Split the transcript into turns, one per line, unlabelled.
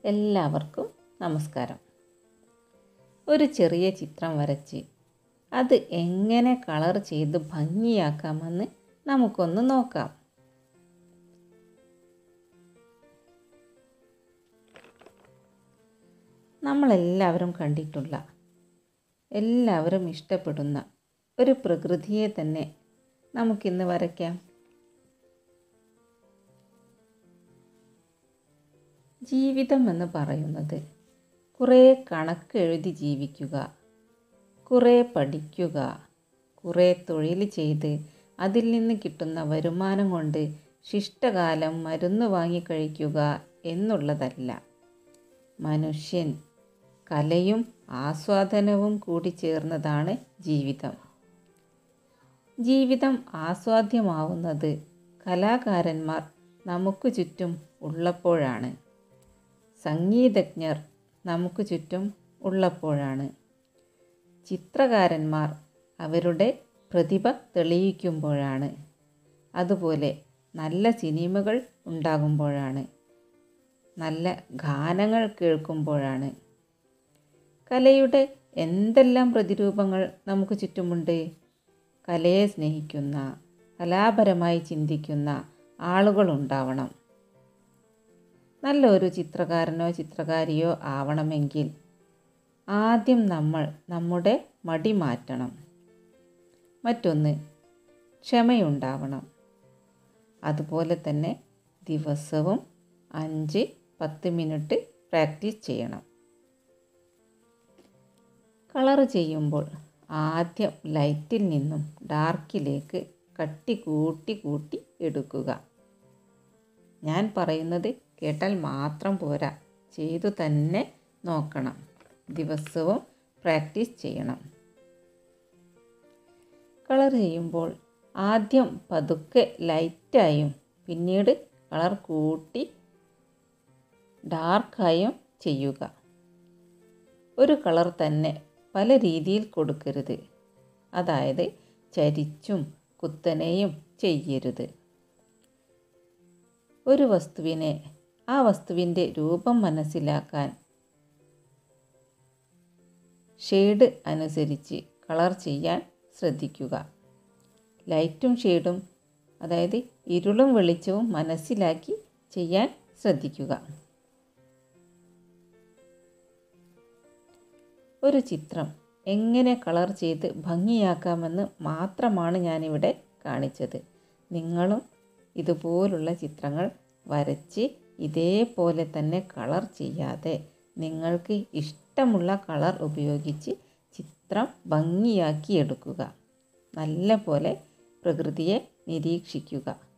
എല്ലാവർക്കും നമസ്കാരം ഒരു ചെറിയ ചിത്രം വരച്ച് അത് എങ്ങനെ കളർ ചെയ്ത് ഭംഗിയാക്കാമെന്ന് നമുക്കൊന്ന് നോക്കാം നമ്മളെല്ലാവരും കണ്ടിട്ടുള്ള എല്ലാവരും ഇഷ്ടപ്പെടുന്ന ഒരു പ്രകൃതിയെ തന്നെ നമുക്കിന്ന് വരയ്ക്കാം ജീവിതം എന്ന് പറയുന്നത് കുറേ കണക്ക് എഴുതി ജീവിക്കുക കുറേ പഠിക്കുക കുറേ തൊഴിൽ ചെയ്ത് അതിൽ നിന്ന് കിട്ടുന്ന വരുമാനം കൊണ്ട് ശിഷ്ടകാലം മരുന്ന് വാങ്ങി കഴിക്കുക എന്നുള്ളതല്ല മനുഷ്യൻ കലയും ആസ്വാദനവും കൂടി ചേർന്നതാണ് ജീവിതം ജീവിതം ആസ്വാദ്യമാവുന്നത് കലാകാരന്മാർ നമുക്ക് ചുറ്റും ഉള്ളപ്പോഴാണ് സംഗീതജ്ഞർ നമുക്ക് ചുറ്റും ഉള്ളപ്പോഴാണ് ചിത്രകാരന്മാർ അവരുടെ പ്രതിഭ തെളിയിക്കുമ്പോഴാണ് അതുപോലെ നല്ല സിനിമകൾ ഉണ്ടാകുമ്പോഴാണ് നല്ല ഗാനങ്ങൾ കേൾക്കുമ്പോഴാണ് കലയുടെ എന്തെല്ലാം പ്രതിരൂപങ്ങൾ നമുക്ക് ചുറ്റുമുണ്ട് കലയെ സ്നേഹിക്കുന്ന കലാപരമായി ചിന്തിക്കുന്ന ആളുകൾ ഉണ്ടാവണം നല്ലൊരു ചിത്രകാരനോ ചിത്രകാരിയോ ആവണമെങ്കിൽ ആദ്യം നമ്മൾ നമ്മുടെ മടി മാറ്റണം മറ്റൊന്ന് ക്ഷമയുണ്ടാവണം അതുപോലെ തന്നെ ദിവസവും അഞ്ച് പത്ത് മിനിറ്റ് പ്രാക്ടീസ് ചെയ്യണം കളർ ചെയ്യുമ്പോൾ ആദ്യം ലൈറ്റിൽ നിന്നും ഡാർക്കിലേക്ക് കട്ടി കൂട്ടി കൂട്ടി എടുക്കുക ഞാൻ പറയുന്നത് കേട്ടാൽ മാത്രം പോരാ ചെയ്തു തന്നെ നോക്കണം ദിവസവും പ്രാക്ടീസ് ചെയ്യണം കളർ ചെയ്യുമ്പോൾ ആദ്യം പതുക്കെ ലൈറ്റായും പിന്നീട് കളർ കൂട്ടി ഡാർക്കായും ചെയ്യുക ഒരു കളർ തന്നെ പല രീതിയിൽ കൊടുക്കരുത് അതായത് ചരിച്ചും കുത്തനെയും ചെയ്യരുത് ഒരു വസ്തുവിനെ ആ വസ്തുവിൻ്റെ രൂപം മനസ്സിലാക്കാൻ ഷെയ്ഡ് അനുസരിച്ച് കളർ ചെയ്യാൻ ശ്രദ്ധിക്കുക ലൈറ്റും ഷെയ്ഡും അതായത് ഇരുളും വെളിച്ചവും മനസ്സിലാക്കി ചെയ്യാൻ ശ്രദ്ധിക്കുക ഒരു ചിത്രം എങ്ങനെ കളർ ചെയ്ത് ഭംഗിയാക്കാമെന്ന് മാത്രമാണ് ഞാനിവിടെ കാണിച്ചത് നിങ്ങളും ഇതുപോലുള്ള ചിത്രങ്ങൾ വരച്ച് ഇതേപോലെ തന്നെ കളർ ചെയ്യാതെ നിങ്ങൾക്ക് ഇഷ്ടമുള്ള കളർ ഉപയോഗിച്ച് ചിത്രം ഭംഗിയാക്കി എടുക്കുക നല്ല പോലെ പ്രകൃതിയെ നിരീക്ഷിക്കുക